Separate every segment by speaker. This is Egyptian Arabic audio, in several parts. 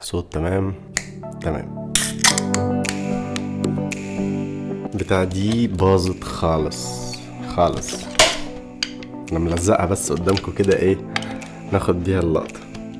Speaker 1: صوت تمام تمام بتاع دي باظت خالص خالص انا ملزقها بس قدامكم كده ايه ناخد بيها اللقطة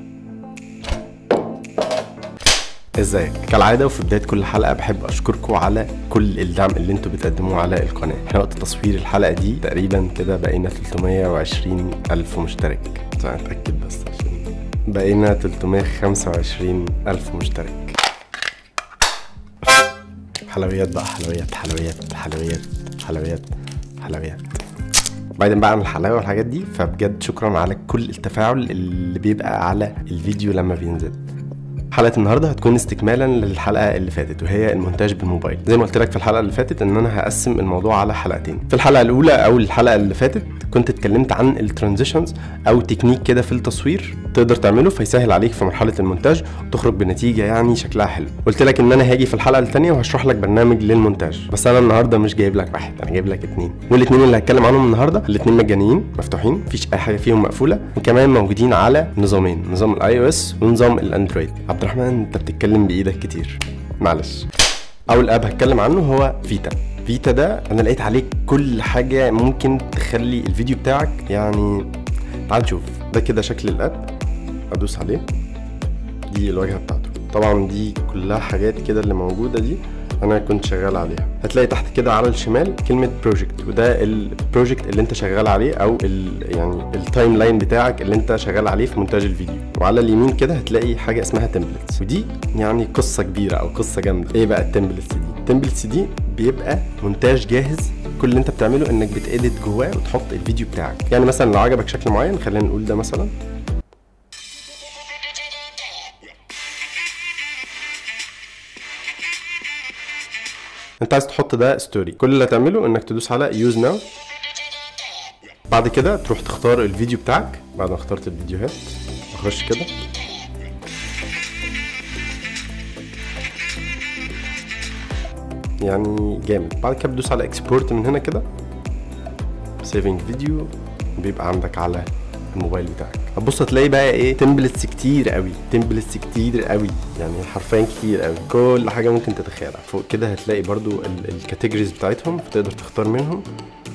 Speaker 1: ازيك كالعادة وفي بداية كل حلقة بحب اشكركم على كل الدعم اللي انتوا بتقدموه على القناة احنا وقت تصوير الحلقة دي تقريبا كده بقينا 320 الف مشترك عشان اتأكد بس عشان بقينا 325 الف مشترك حلويات بقى حلويات حلويات حلويات حلويات حلويات بعيدا بقى عن الحلاوه والحاجات دي فبجد شكرا على كل التفاعل اللي بيبقى على الفيديو لما بينزل حلقه النهارده هتكون استكمالا للحلقه اللي فاتت وهي المونتاج بالموبايل زي ما قلت لك في الحلقه اللي فاتت ان انا هقسم الموضوع على حلقتين في الحلقه الاولى او الحلقه اللي فاتت كنت اتكلمت عن الترانزيشنز او تكنيك كده في التصوير تقدر تعمله فيسهل عليك في مرحله المونتاج وتخرج بنتيجه يعني شكلها حلو قلت لك ان انا هاجي في الحلقه الثانيه وهشرح لك برنامج للمونتاج بس انا النهارده مش جايب لك واحد انا جايب لك اتنين والاثنين اللي هتكلم عنهم النهارده الاثنين مجانيين مفتوحين مفيش اي حاجه فيهم مقفوله وكمان موجودين على نظامين نظام الاي او اس ونظام الاندرويد عبد الرحمن انت بتتكلم بايدك كتير معلش اول اب هتكلم عنه هو فيتا فيتا ده انا لقيت عليه كل حاجه ممكن تخلي الفيديو بتاعك يعني تعال نشوف ده كده شكل الاب ادوس عليه دي الواجهه بتاعته طبعا دي كلها حاجات كده اللي موجوده دي انا كنت شغال عليها هتلاقي تحت كده على الشمال كلمه بروجكت وده البروجكت اللي انت شغال عليه او ال يعني التايم لاين بتاعك اللي انت شغال عليه في مونتاج الفيديو وعلى اليمين كده هتلاقي حاجه اسمها تمبلتس ودي يعني قصه كبيره او قصه جامده ايه بقى التمبلتس دي التمبلتس دي بيبقى مونتاج جاهز كل اللي انت بتعمله انك بتأديت جواه وتحط الفيديو بتاعك يعني مثلا لو عجبك شكل معين خلينا نقول ده مثلا انت عايز تحط ده ستوري كل اللي هتعمله انك تدوس على يوز ناو بعد كده تروح تختار الفيديو بتاعك بعد ما اخترت الفيديوهات اخش كده يعني جامد بعد كده بتدوس على اكسبورت من هنا كده سيفنج فيديو بيبقى عندك على الموبايل بتاعك هتبص هتلاقي بقى ايه تمبلتس كتير قوي تمبلتس كتير قوي يعني حرفيا كتير قوي كل حاجه ممكن تتخيلها فوق كده هتلاقي برضو الكاتيجوريز بتاعتهم فتقدر تختار منهم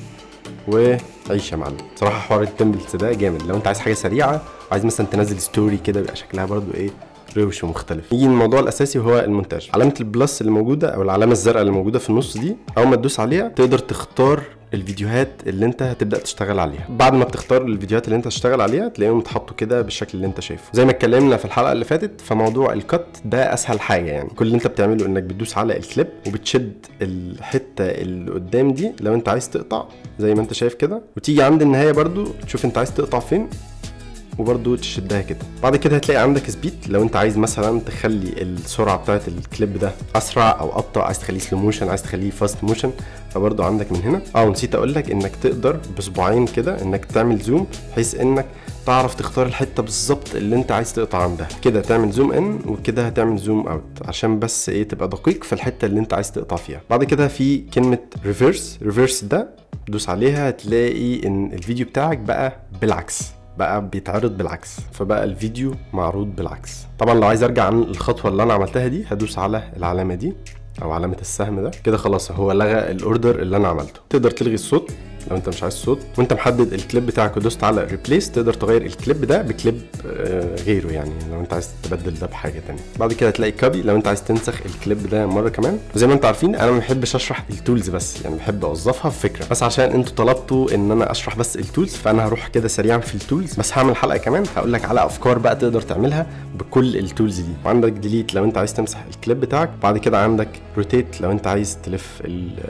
Speaker 1: وعيش يا معلم صراحه حوار التمبلتس ده جامد لو انت عايز حاجه سريعه عايز مثلا تنزل ستوري كده بيبقى شكلها برضو ايه روش ومختلف نيجي الموضوع الاساسي وهو المونتاج علامه البلس اللي موجوده او العلامه الزرقاء اللي موجوده في النص دي اول ما تدوس عليها تقدر تختار الفيديوهات اللي انت هتبدا تشتغل عليها بعد ما بتختار الفيديوهات اللي انت هتشتغل عليها تلاقيهم اتحطوا كده بالشكل اللي انت شايفه زي ما اتكلمنا في الحلقه اللي فاتت فموضوع الكت ده اسهل حاجه يعني كل اللي انت بتعمله انك بتدوس على الكليب وبتشد الحته اللي قدام دي لو انت عايز تقطع زي ما انت شايف كده وتيجي عند النهايه برضو تشوف انت عايز تقطع فين وبرضو تشدها كده بعد كده هتلاقي عندك سبيد لو انت عايز مثلا تخلي السرعه بتاعه الكليب ده اسرع او ابطا عايز تخليه سلو موشن عايز تخليه فاست موشن فبرضو عندك من هنا اه ونسيت اقول لك انك تقدر بصباعين كده انك تعمل زوم بحيث انك تعرف تختار الحته بالظبط اللي انت عايز تقطع عندها كده تعمل زوم ان وكده هتعمل زوم اوت عشان بس ايه تبقى دقيق في الحته اللي انت عايز تقطع فيها بعد كده في كلمه ريفرس ريفرس ده دوس عليها هتلاقي ان الفيديو بتاعك بقى بالعكس بقى بيتعرض بالعكس فبقى الفيديو معروض بالعكس طبعا لو عايز ارجع عن الخطوه اللي انا عملتها دي هدوس على العلامه دي او علامه السهم ده كده خلاص هو لغى الاوردر اللي انا عملته تقدر تلغي الصوت لو انت مش عايز صوت وانت محدد الكليب بتاعك ودوست على ريبليس تقدر تغير الكليب ده بكليب آه غيره يعني لو انت عايز تبدل ده بحاجه تانية بعد كده هتلاقي كابي لو انت عايز تنسخ الكليب ده مره كمان وزي ما انتم عارفين انا ما بحبش اشرح التولز بس يعني بحب اوظفها في فكره بس عشان انتوا طلبتوا ان انا اشرح بس التولز فانا هروح كده سريعا في التولز بس هعمل حلقه كمان هقول لك على افكار بقى تقدر تعملها بكل التولز دي وعندك ديليت لو انت عايز تمسح الكليب بتاعك بعد كده عندك روتيت لو انت عايز تلف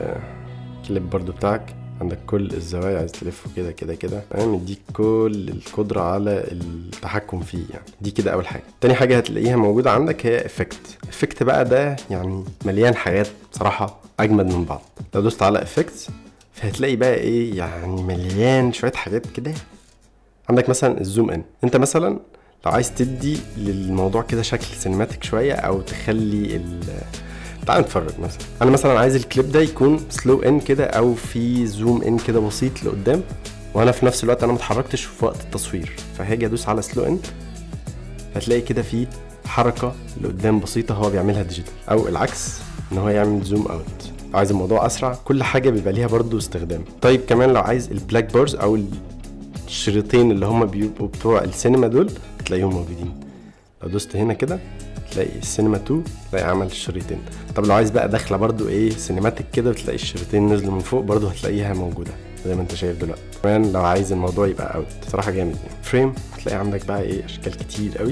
Speaker 1: الكليب برضو بتاعك عندك كل الزوايا عايز تلفه كده كده كده فاهم يديك كل القدرة على التحكم فيه يعني دي كده أول حاجة تاني حاجة هتلاقيها موجودة عندك هي افكت افكت بقى ده يعني مليان حاجات بصراحة أجمد من بعض لو دوست على افكت فهتلاقي بقى ايه يعني مليان شوية حاجات كده عندك مثلا الزوم ان انت مثلا لو عايز تدي للموضوع كده شكل سينماتيك شوية او تخلي ال تعال نتفرج مثلا انا مثلا عايز الكليب ده يكون سلو ان كده او في زوم ان كده بسيط لقدام وانا في نفس الوقت انا متحركتش في وقت التصوير فهاجي ادوس على سلو ان هتلاقي كده في حركه لقدام بسيطه هو بيعملها ديجيتال او العكس ان هو يعمل زوم اوت عايز الموضوع اسرع كل حاجه بيبقى ليها برضو استخدام طيب كمان لو عايز البلاك بارز او الشريطين اللي هم بيبقوا بتوع السينما دول تلاقيهم موجودين لو دوست هنا كده تلاقي السينما 2 تلاقي عمل الشريطين طب لو عايز بقى داخله برضو ايه سينماتيك كده بتلاقي الشريطين نزلوا من فوق برضو هتلاقيها موجوده زي ما انت شايف دلوقتي كمان لو عايز الموضوع يبقى اوت صراحه جامد يعني فريم هتلاقي عندك بقى ايه اشكال كتير قوي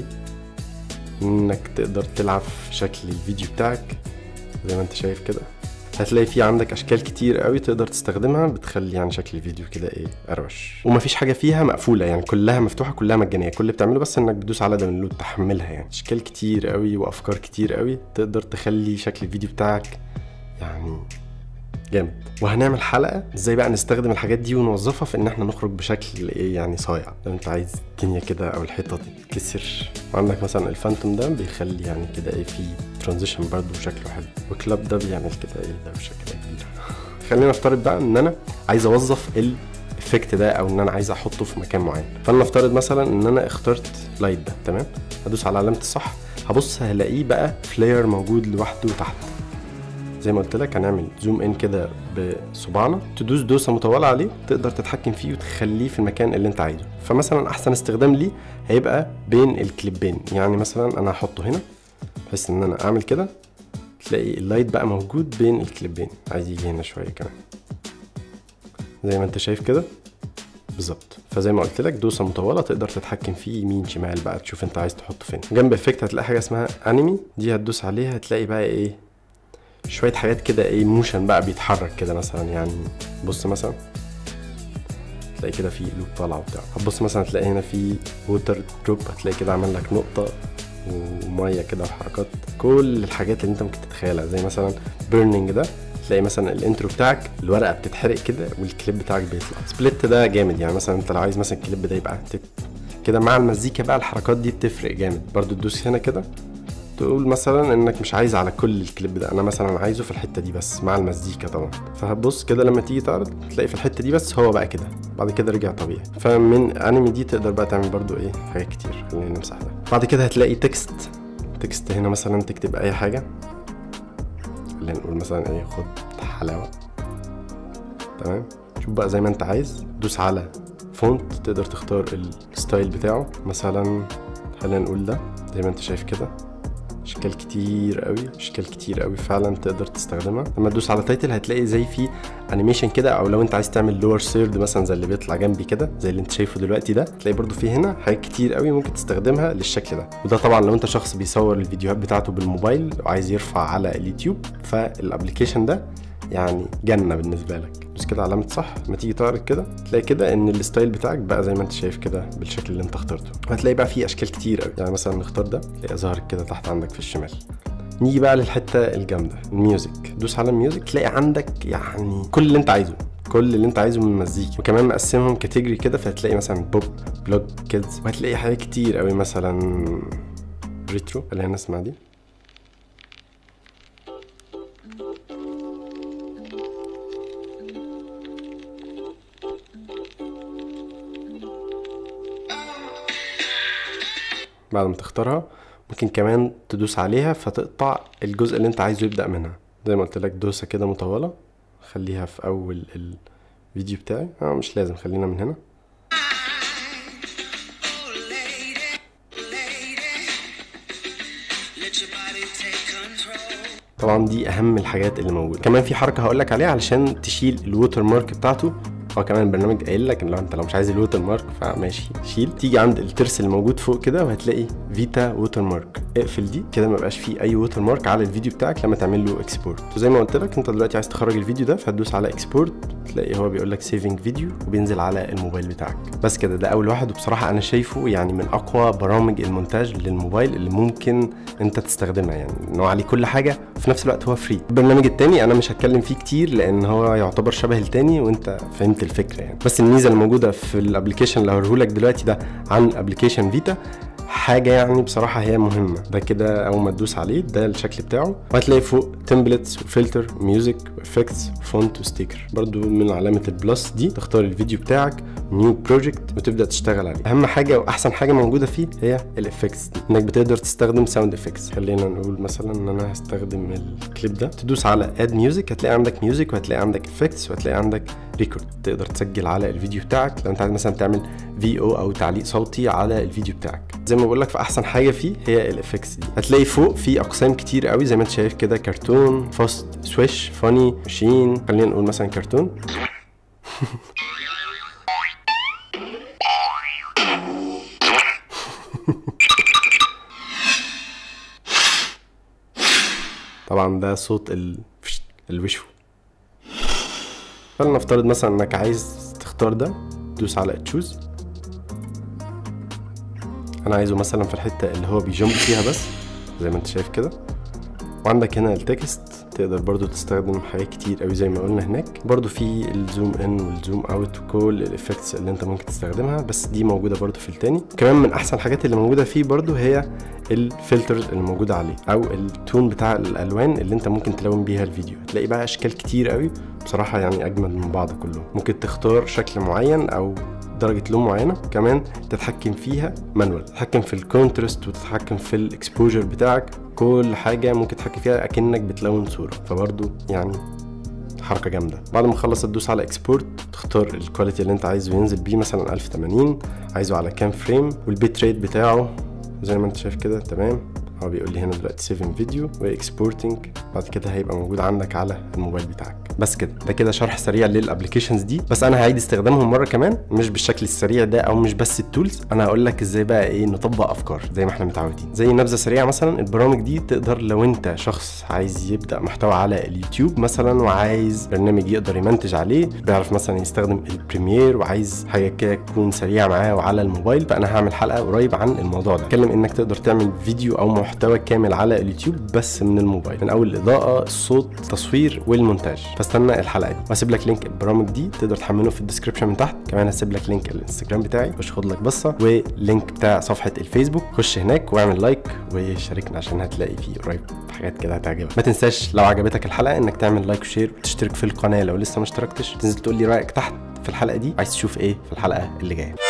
Speaker 1: انك تقدر تلعب في شكل الفيديو بتاعك زي ما انت شايف كده هتلاقي في عندك اشكال كتير قوي تقدر تستخدمها بتخلي يعني شكل الفيديو كده ايه اروش ومفيش حاجه فيها مقفوله يعني كلها مفتوحه كلها مجانيه كل اللي بتعمله بس انك بتدوس على داونلود تحملها يعني اشكال كتير قوي وافكار كتير قوي تقدر تخلي شكل الفيديو بتاعك يعني جامد وهنعمل حلقه ازاي بقى نستخدم الحاجات دي ونوظفها في ان احنا نخرج بشكل ايه يعني صايع لو انت عايز الدنيا كده او الحيطه تتكسر وعندك مثلا الفانتوم ده بيخلي يعني كده ايه في ترانزيشن برضه شكله حلو وكلاب ده بيعمل كده ايه ده بشكل كبير خلينا نفترض بقى ان انا عايز اوظف الافكت ده او ان انا عايز احطه في مكان معين فانا نفترض مثلا ان انا اخترت لايت ده تمام هدوس على علامه الصح هبص هلاقيه بقى فلاير موجود لوحده تحت زي ما قلت لك هنعمل زوم ان كده بصباعنا تدوس دوسه مطوله عليه تقدر تتحكم فيه وتخليه في المكان اللي انت عايزه فمثلا احسن استخدام ليه هيبقى بين الكليبين يعني مثلا انا هحطه هنا بحيث ان انا اعمل كده تلاقي اللايت بقى موجود بين الكليبين عايز يجي هنا شويه كمان زي ما انت شايف كده بالظبط فزي ما قلت لك دوسه مطوله تقدر تتحكم فيه يمين شمال بقى تشوف انت عايز تحطه فين جنب افكت هتلاقي حاجه اسمها انمي دي هتدوس عليها هتلاقي بقى ايه شويه حاجات كده ايه موشن بقى بيتحرك كده مثلا يعني بص مثلا تلاقي كده في لوب طالع وبتاع هتبص مثلا هتلاقي هنا في ووتر دروب هتلاقي كده عمل لك نقطه وميه كده وحركات كل الحاجات اللي انت ممكن تتخيلها زي مثلا بيرنينج ده تلاقي مثلا الانترو بتاعك الورقه بتتحرق كده والكليب بتاعك بيطلع سبليت ده جامد يعني مثلا انت لو عايز مثلا الكليب ده يبقى كده مع المزيكا بقى الحركات دي بتفرق جامد برضو تدوس هنا كده تقول مثلا انك مش عايز على كل الكليب ده انا مثلا عايزه في الحته دي بس مع المزيكا طبعا فهتبص كده لما تيجي تعرض تلاقي في الحته دي بس هو بقى كده بعد كده رجع طبيعي فمن انمي دي تقدر بقى تعمل برضو ايه حاجات كتير خلينا نمسح ده بعد كده هتلاقي تكست تكست هنا مثلا تكتب اي حاجه خلينا نقول مثلا ايه خد حلاوه تمام شوف بقى زي ما انت عايز دوس على فونت تقدر تختار الستايل بتاعه مثلا خلينا نقول ده زي ما انت شايف كده اشكال كتير قوي اشكال كتير قوي فعلا تقدر تستخدمها لما تدوس على تايتل هتلاقي زي في انيميشن كده او لو انت عايز تعمل لور سيرد مثلا زي اللي بيطلع جنبي كده زي اللي انت شايفه دلوقتي ده تلاقي برضو في هنا حاجات كتير قوي ممكن تستخدمها للشكل ده وده طبعا لو انت شخص بيصور الفيديوهات بتاعته بالموبايل وعايز يرفع على اليوتيوب فالابلكيشن ده يعني جنه بالنسبه لك بس كده علامه صح لما تيجي تعرض كده تلاقي كده ان الستايل بتاعك بقى زي ما انت شايف كده بالشكل اللي انت اخترته وهتلاقي بقى فيه اشكال كتير قوي يعني مثلا نختار ده تلاقي ظهر كده تحت عندك في الشمال نيجي بقى للحته الجامده الميوزك دوس على الميوزك تلاقي عندك يعني كل اللي انت عايزه كل اللي انت عايزه من المزيكا وكمان مقسمهم كاتيجوري كده فهتلاقي مثلا بوب بلوج كيدز وهتلاقي حاجات كتير قوي مثلا ريترو خلينا نسمع دي بعد ما تختارها ممكن كمان تدوس عليها فتقطع الجزء اللي انت عايزه يبدأ منها زي ما قلت لك دوسة كده مطولة خليها في أول الفيديو بتاعي اه مش لازم خلينا من هنا طبعا دي اهم الحاجات اللي موجوده كمان في حركه هقول لك عليها علشان تشيل الووتر مارك بتاعته هو كمان البرنامج قايل لك ان لو انت لو مش عايز الووتر مارك فماشي شيل تيجي عند الترس اللي موجود فوق كده وهتلاقي فيتا ووتر مارك اقفل دي كده ما يبقاش فيه اي ووتر مارك على الفيديو بتاعك لما تعمل له اكسبورت وزي ما قلت لك انت دلوقتي عايز تخرج الفيديو ده فهتدوس على اكسبورت تلاقي هو بيقول لك سيفنج فيديو وبينزل على الموبايل بتاعك بس كده ده اول واحد وبصراحه انا شايفه يعني من اقوى برامج المونتاج للموبايل اللي ممكن انت تستخدمها يعني ان هو عليه كل حاجه وفي نفس الوقت هو فري البرنامج التاني انا مش هتكلم فيه كتير لان هو يعتبر شبه التاني وانت فهمت الفكره يعني بس الميزه اللي موجوده في الابلكيشن اللي هوريهولك دلوقتي ده عن ابلكيشن فيتا حاجه يعني بصراحه هي مهمه ده كده اول ما تدوس عليه ده الشكل بتاعه وهتلاقي فوق تمبلتس وفلتر ميوزك وافكتس فونت وستيكر برضو من علامه البلس دي تختار الفيديو بتاعك نيو بروجكت وتبدا تشتغل عليه اهم حاجه واحسن حاجه موجوده فيه هي الافكتس دي انك بتقدر تستخدم ساوند افكتس خلينا نقول مثلا ان انا هستخدم الكليب ده تدوس على اد ميوزك هتلاقي عندك ميوزك وهتلاقي عندك افكتس وهتلاقي عندك ريكورد تقدر تسجل على الفيديو بتاعك لو انت عايز مثلا تعمل في او او تعليق صوتي على الفيديو بتاعك زي ما بقول لك فاحسن حاجه فيه هي الافكتس دي هتلاقي فوق في اقسام كتير قوي زي ما انت شايف كده كرتون فاست سويش فاني ماشين خلينا نقول مثلا كرتون طبعا ده صوت ال الوشو فلنفترض مثلا انك عايز تختار ده دوس على تشوز انا عايزه مثلا في الحته اللي هو بيجمب فيها بس زي ما انت شايف كده وعندك هنا التكست تقدر برضو تستخدم حاجات كتير قوي زي ما قلنا هناك برضو في الزوم ان والزوم اوت وكل الافكتس اللي انت ممكن تستخدمها بس دي موجوده برضو في التاني كمان من احسن الحاجات اللي موجوده فيه برضو هي الفلترز اللي موجوده عليه او التون بتاع الالوان اللي انت ممكن تلون بيها الفيديو تلاقي بقى اشكال كتير قوي بصراحه يعني اجمل من بعض كلهم ممكن تختار شكل معين او درجة لون معينة كمان تتحكم فيها مانوال تتحكم في الكونترست وتتحكم في الاكسبوجر بتاعك كل حاجة ممكن تتحكم فيها اكنك بتلون صورة فبرضو يعني حركة جامدة بعد ما تخلص تدوس على اكسبورت تختار الكواليتي اللي انت عايزه ينزل بيه مثلا 1080 عايزه على كام فريم والبيت ريت بتاعه زي ما انت شايف كده تمام هو بيقول لي هنا دلوقتي سيفنج فيديو واكسبورتنج بعد كده هيبقى موجود عندك على الموبايل بتاعك بس كده ده كده شرح سريع للابلكيشنز دي بس انا هعيد استخدامهم مره كمان مش بالشكل السريع ده او مش بس التولز انا هقول لك ازاي بقى ايه نطبق افكار زي ما احنا متعودين زي نبذه سريعه مثلا البرامج دي تقدر لو انت شخص عايز يبدا محتوى على اليوتيوب مثلا وعايز برنامج يقدر يمنتج عليه بيعرف مثلا يستخدم البريمير وعايز حاجه كده تكون سريعه معاه وعلى الموبايل فانا هعمل حلقه قريب عن الموضوع ده اتكلم انك تقدر تعمل فيديو او محتوى كامل على اليوتيوب بس من الموبايل من اول الاضاءه الصوت التصوير والمونتاج فاستنى الحلقه دي وهسيب لك لينك البرامج دي تقدر تحمله في الديسكربشن من تحت كمان هسيب لك لينك الانستجرام بتاعي خش خد لك بصه ولينك بتاع صفحه الفيسبوك خش هناك واعمل لايك وشاركنا عشان هتلاقي فيه قريب حاجات كده هتعجبك ما تنساش لو عجبتك الحلقه انك تعمل لايك وشير وتشترك في القناه لو لسه ما اشتركتش تنزل تقول لي رايك تحت في الحلقه دي عايز تشوف ايه في الحلقه اللي جايه